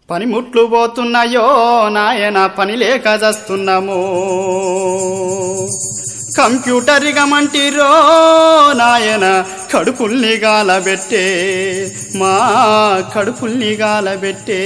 పనిముట్లు పోతున్నాయో నాయన పని లేక చస్తున్నాము కంప్యూటర్ గమంటిరో నాయన కడుపుల్ని గాలబెట్టే మా కడుపుల్ని గాలబెట్టే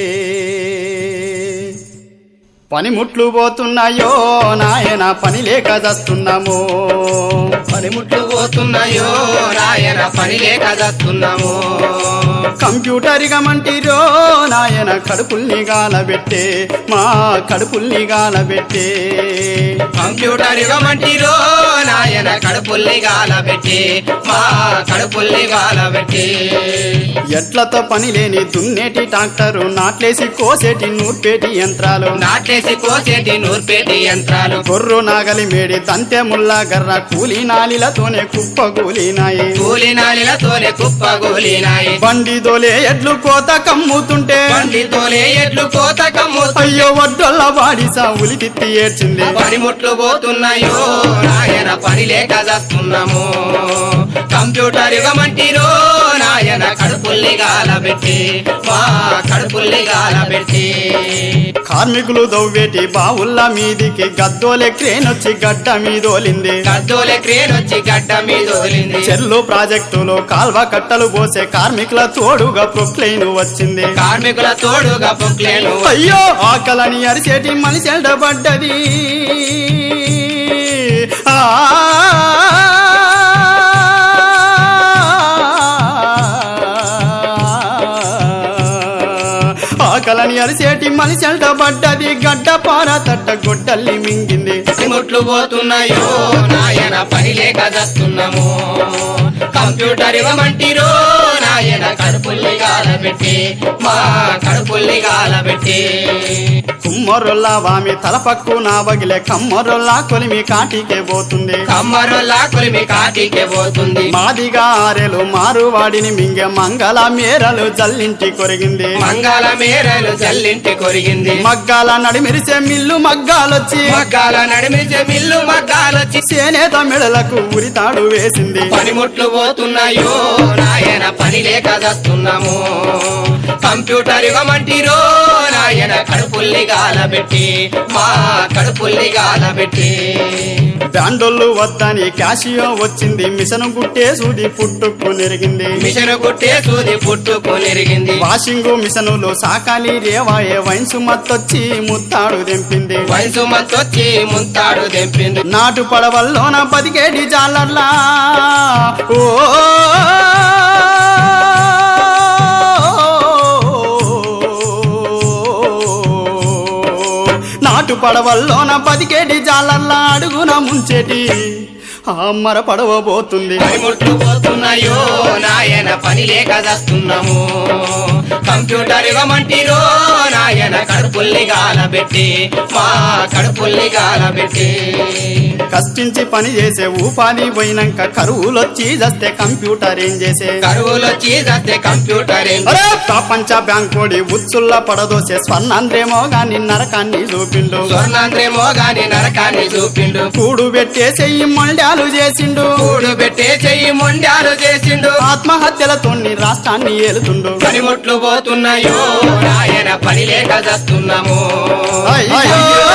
పనిముట్లు పోతున్నాయో నాయన పని లేక చస్తున్నాము పనిముట్లు పోతున్నాయో రాయన పని లేక చస్తున్నాము కంప్యూటర్ గమంటిరో నాయన కడుపుల్ని గాలబెట్టే మా కడుపుల్ని గాలబెట్టే కంప్యూటర్ ఇవ్వమంటిరో నాయన కడుపుల్ని గాలబెట్టి మా కడుపుల్ని గాలబెట్టి ఎట్లతో పని లేని దున్నేటి ట్రాక్టరు నాట్లేసి కోసేటి నూర్పేటి యంత్రాలు నాటేసి కోసేటి నూర్పేటి యంత్రాలు గొర్రు నాగలి మేడి దంతె ముల్లా గర్ర కూలి నాలిలతోనే కుప్ప కూలినాయి కూలి నాలిలతోనే కుప్ప గోలినాయి బండి దోలే ఎడ్లు కోత కమ్ముతుంటే బండి తోలే ఎడ్లు కోత కమ్ము అయ్యో వడ్డొల్ల వాడి సావులి తిత్తి ఏడ్చింది పనిముట్లు పోతున్నాయో నాయన పని లేక చస్తున్నాము కంప్యూటర్ ఇవ్వమంటిరో నాయన కడుపుల్ని గాలబెట్టి మా కడుపుల్ని గాలబెట్టి కార్మికులు దవ్వేటి బావుల్ల మీదికి గద్దోలే క్రేనొచ్చి గడ్డ మీదోలింది గద్దోలే క్రేన్ వచ్చి గడ్డ మీద వదిలింది చెల్లు ప్రాజెక్టులో కాల్వ కట్టలు పోసే కార్మికుల తోడుగా ప్రొక్లైన్ వచ్చింది కార్మికుల తోడుగా పొక్లేను అయ్యో ఆకలని అరిసేటి మనిషి పడ్డది ఆ ఆకలని అరిసేటి మనిషి పడ్డది గడ్డ పార తట్ట గొడ్డల్ని మింగింది పనిముట్లు పోతున్నాయో నాయన పని లేక చస్తున్నాము కంప్యూటర్ ఇవ్వమంటిరో నాయన కడుపుల్ని గాలబెట్టి మా కడుపుల్ని గాలబెట్టి కుమ్మరుల్లా వామి తలపక్కు నా బగిలే కమ్మరుల్లా కొలిమి కాటికే పోతుంది కమ్మరులా కొలిమి కాటికే పోతుంది మాదిగా ఆరెలు మారువాడిని మింగె మంగళ మేరలు జల్లింటి కొరిగింది మంగళ మేరలు జల్లింటి కొరిగింది మగ్గాల నడిమిరిసే మిల్లు మగ్గాలొచ్చి మగ్గాల నడిమిచే మిల్లు మగ్గాలొచ్చి చేనేత మెడలకు ఉరితాడు వేసింది పనిముట్లు పోతున్నాయో నాయన పని లేక చస్తున్నాము కంప్యూటర్ ఇవ్వమంటిరో నాయన కడుపుల్ని గాలబెట్టి మా కడుపుల్ని గాలబెట్టి బ్యాండోళ్ళు వద్దని క్యాషియో వచ్చింది మిషన్ గుట్టే సూది పుట్టుకు నెరిగింది మిషన్ కుట్టే సూది పుట్టుకొనిరిగింది వాషింగ్ మిషనులు సాకాలి రేవాయే వైన్సు మత్తొచ్చి ముత్తాడు దెంపింది వయసు మత్తొచ్చి ముంతాడు దెంపింది నాటు పడవల్లోన బతికేటి జాలర్లా ఓ నాటు పడవల్లోన బతికేటి జాలర్లా అడుగున ముంచేటి అమ్మర పడవ పోతుంది పనిముట్లు పోతున్నాయో నాయన పని లేక చస్తున్నాము కంప్యూటర్ ఇవ్వమంటిరో నాయన కడుపుల్ని గాలబెట్టి మా కడుపుల్ని గాలబెట్టి కష్టించి పని చేసే ఉపాధి పోయినాక కరువులొచ్చి జస్తే కంప్యూటర్ ఏం చేసే కరువులొచ్చి చస్తే కంప్యూటర్ ఏం అరే ప్రపంచ బ్యాంకోడి ఉచ్చుల్ల పడదోసే స్వర్ణాంద్రేమో గాని నరకాన్ని చూపిండు స్వర్ణాంధ్రేమో గాని నరకాన్ని చూపిండు కూడు పెట్టేసే ఈ మండ్యాలు చేసిండు కూడు పెట్టే చెయ్యి మొండాలు చేసిండు ఆత్మహత్యలతో రాష్ట్రాన్ని ఏలుతుండు పనిముట్లు పోతున్నాయో నాయన పని లేక చస్తున్నాము అయ్యో